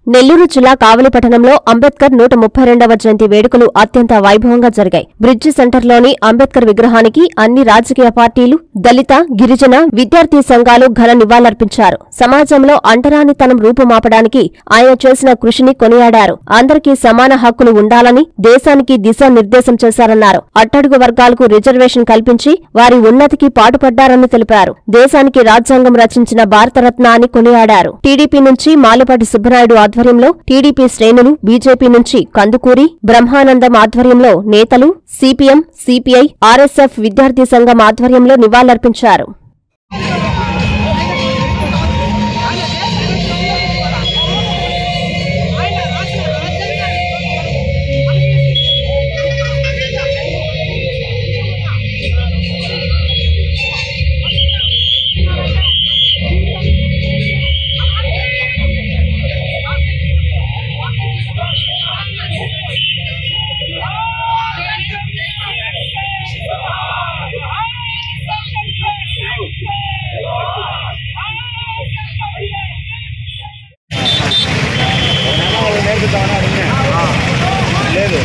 నెల్లూరు జిల్లా కావలిపట్టణంలో అంబేద్కర్ నూట ముప్పై రెండవ జయంతి వేడుకలు అత్యంత వైభవంగా జరిగాయి బ్రిడ్జి సెంటర్లోని అంబేద్కర్ విగ్రహానికి అన్ని రాజకీయ పార్టీలు దళిత గిరిజన విద్యార్థి సంఘాలు ఘన నివాళులర్పించారు సమాజంలో అంటరానితనం రూపుమాపడానికి ఆయన చేసిన కృషిని కొనియాడారు అందరికీ సమాన హక్కులు ఉండాలని దేశానికి దిశానిర్దేశం చేశారన్నారు అట్టడుగు వర్గాలకు రిజర్వేషన్ కల్పించి వారి ఉన్నతికి పాటుపడ్డారని తెలిపారు దేశానికి రాజ్యాంగం రచించిన భారతరత్న అని కొనియాడారు టీడీపీ నుంచి మాలపాటి సుబ్బరాయుడు ఆధ్వర్యంలో టీడీపీ శ్రేణులు బీజేపీ నుంచి కందుకూరి బ్రహ్మానందం ఆధ్వర్యంలో నేతలు సిపిఎం సిపిఐ ఆర్ఎస్ఎఫ్ విద్యార్థి సంఘం ఆధ్వర్యంలో నివాళులర్పించారు లేదు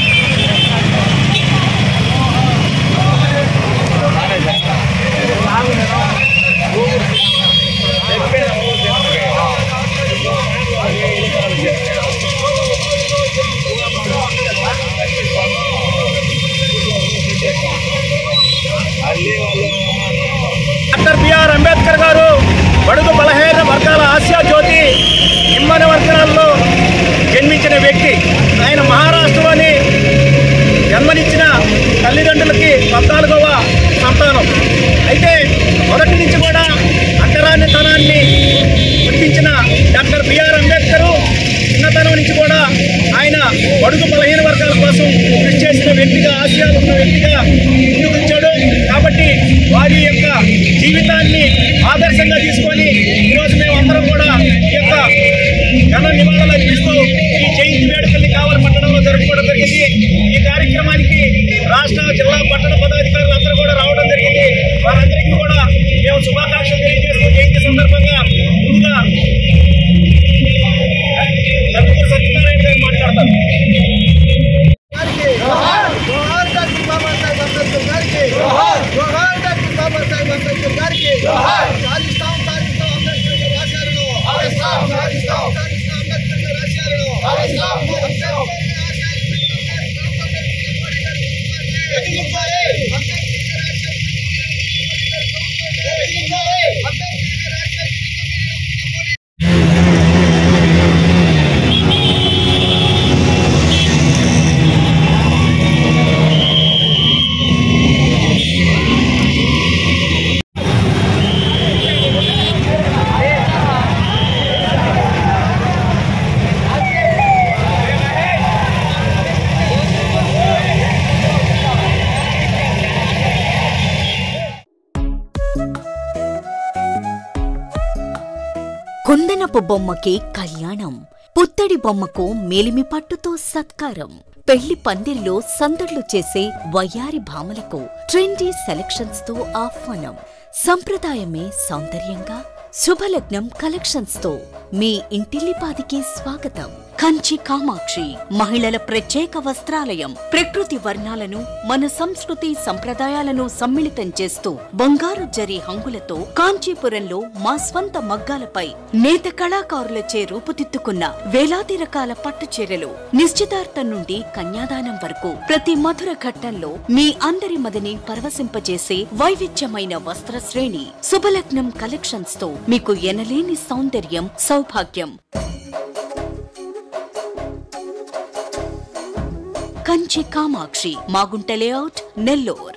డాక్టర్ బిఆర్ అంబేద్కర్ గారు బడుగు బలహీన వర్గాల ఆసియా జ్యోతి ఇమ్మని వర్గాల్లో జన్మించిన వ్యక్తి ఆయన మహారాష్ట్రలోని జన్మనిచ్చిన తల్లిదండ్రులకి పద్నాలుగవ సంతానం అయితే మొదటి నుంచి కూడా అంటరానితనాన్ని గుర్తించిన డాక్టర్ బిఆర్ అంబేద్కర్ చిన్నతనం నుంచి కూడా ఆయన బడుగు బలహీన వర్గాల కోసం కృషి చేసిన వ్యక్తిగా ఆశయాలు ఉన్న వ్యక్తిగా ముందుకొచ్చాడు కాబట్టి వారి యొక్క జీవితాన్ని ఆదర్శంగా తీసుకొని ఈరోజు మేము అందరం కూడా ఈ యొక్క ఘన నివాళులు అర్పిస్తూ ఈ జయంతి వేడుకల్ని కావాలి పట్టణంలో జరుపుకోవడం జరిగింది ఈ కార్యక్రమానికి రాష్ట్ర జిల్లా పట్టణ పదాధికారులు అందరూ కూడా రావడం జరిగింది వారందరికీ కూడా మేము శుభాకాంక్షలు తెలియజేస్తూ జయంతి సందర్భంగా ముందుగా నందమూరి సత్యనారాయణ గారు మాట్లాడతారు జోహార్ డాక్టర్ బాబాసాహెబ్ అంబేద్కర్ గారికి జోహార్ జోహార్ డాక్టర్ బాబాసాహెబ్ అంబేద్కర్ గారికి జోహార్ సాధిస్తాం సాధిస్తాం అంబేద్కర్ గారి ఆశయాలను సాధిస్తాం సాధిస్తాం సాధిస్తాం అంబేద్కర్ గారి ఆశయాలను సాధిస్తాం కుందనపు బొమ్మకి కళ్యాణం పుత్తడి బొమ్మకు మేలిమి పట్టుతో సత్కారం పెళ్లి పందిర్లో సందడ్లు చేసే వయ్యారి భామలకు ట్రెండీ సెలక్షన్స్ తో ఆహ్వానం సంప్రదాయమే సౌందర్యంగా శుభలగ్నం కలెక్షన్స్ తో మీ ఇంటిల్లిపాదికి స్వాగతం కంచి కామాక్షి మహిళల ప్రత్యేక వస్త్రాలయం ప్రకృతి వర్ణాలను మన సంస్కృతి సంప్రదాయాలను సమ్మిళితం చేస్తూ బంగారు జరి హంగులతో కాంచీపురంలో మా స్వంత మగ్గాలపై నేత కళాకారులచే రూపుదిద్దుకున్న వేలాది రకాల పట్టు చీరలు నిశ్చితార్థం నుండి కన్యాదానం వరకు ప్రతి మధుర ఘట్టంలో మీ అందరి మదిని పరవశింపజేసే వైవిధ్యమైన వస్త్ర శ్రేణి శుభలగ్నం కలెక్షన్స్ తో మీకు ఎనలేని సౌందర్యం సౌభాగ్యం కంచి కామాక్షి మాగుంట లేఅవుట్ నెల్లూర్